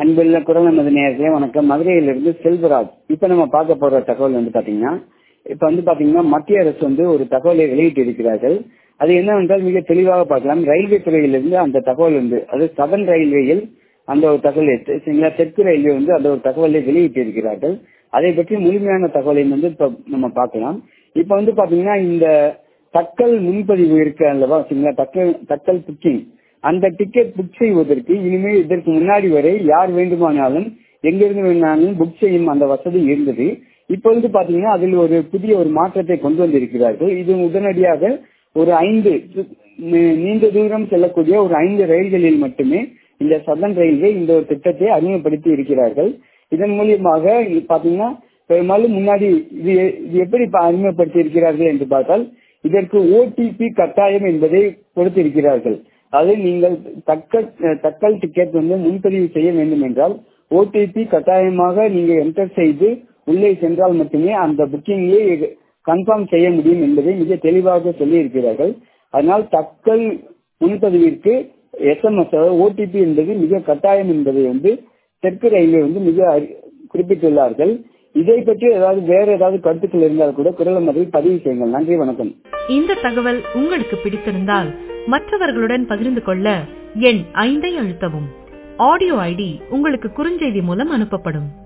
அன்புள்ள குரல் நமது நேரத்திலே வணக்கம் மதுரையிலிருந்து செல்வராஜ் இப்ப நம்ம பார்க்க போற தகவல் வந்து பாத்தீங்கன்னா இப்ப வந்து பாத்தீங்கன்னா மத்திய அரசு வந்து ஒரு தகவலை வெளியிட்டு இருக்கிறார்கள் அது என்னவென்றால் மிக தெளிவாக பார்க்கலாம் ரயில்வே துறையிலிருந்து அந்த தகவல் வந்து அது சதன் ரயில்வேயில் அந்த ஒரு தகவல் சரிங்களா தெற்கு ரயில்வே வந்து அந்த ஒரு தகவலை வெளியிட்டு இருக்கிறார்கள் அதை பற்றி முழுமையான தகவலை வந்து இப்ப நம்ம பார்க்கலாம் இப்ப வந்து பாத்தீங்கன்னா இந்த தக்கல் முன்பதிவு இருக்கு அல்லவா சரிங்களா தக்கல் தக்கல் புக்கிங் அந்த டிக்கெட் புக் செய்வதற்கு இனிமேல் இதற்கு முன்னாடி வரை யார் வேண்டுமானாலும் எங்கிருந்து வேணாலும் புக் செய்யும் அந்த வசதி இருந்தது இப்பொழுது பாத்தீங்கன்னா அதில் ஒரு புதிய ஒரு மாற்றத்தை கொண்டு வந்திருக்கிறார்கள் இது உடனடியாக ஒரு ஐந்து நீண்ட தூரம் செல்லக்கூடிய ஒரு ஐந்து ரயில்களில் மட்டுமே இந்த சதன் ரயில்வே இந்த ஒரு திட்டத்தை அறிமுகப்படுத்தி இருக்கிறார்கள் இதன் மூலியமாக பாத்தீங்கன்னா பெரும்பாலும் முன்னாடி இது இது எப்படி அறிமுகப்படுத்தி இருக்கிறார்கள் என்று பார்த்தால் இதற்கு ஓடிபி கட்டாயம் என்பதை கொடுத்திருக்கிறார்கள் அது நீங்கள் தக்க தக்கல் டிக்கெட் வந்து முன்பதிவு செய்ய வேண்டும் என்றால் ஓடிபி கட்டாயமாக நீங்க என்டர் செய்து உள்ளே சென்றால் மட்டுமே அந்த புக்கிங்கே கன்ஃபார்ம் செய்ய முடியும் என்பதை மிக தெளிவாக சொல்லி இருக்கிறார்கள் அதனால் தக்கல் முன்பதிவிற்கு எஸ்எம்எஸ் ஓடிபி என்பது மிக கட்டாயம் என்பதை வந்து தெற்கு ரயில்வே வந்து மிக குறிப்பிட்டுள்ளார்கள் இதை பற்றி ஏதாவது வேற ஏதாவது கருத்துக்கள் இருந்தால் கூட குரல் மதில் பதிவு செய்யுங்கள் நன்றி வணக்கம் இந்த தகவல் உங்களுக்கு பிடித்திருந்தால் மற்றவர்களுடன் பகிர்ந்து கொள்ள எண் ஐந்தை அழுத்தவும் ஆடியோ ஐடி உங்களுக்கு குறுஞ்செய்தி மூலம் அனுப்பப்படும்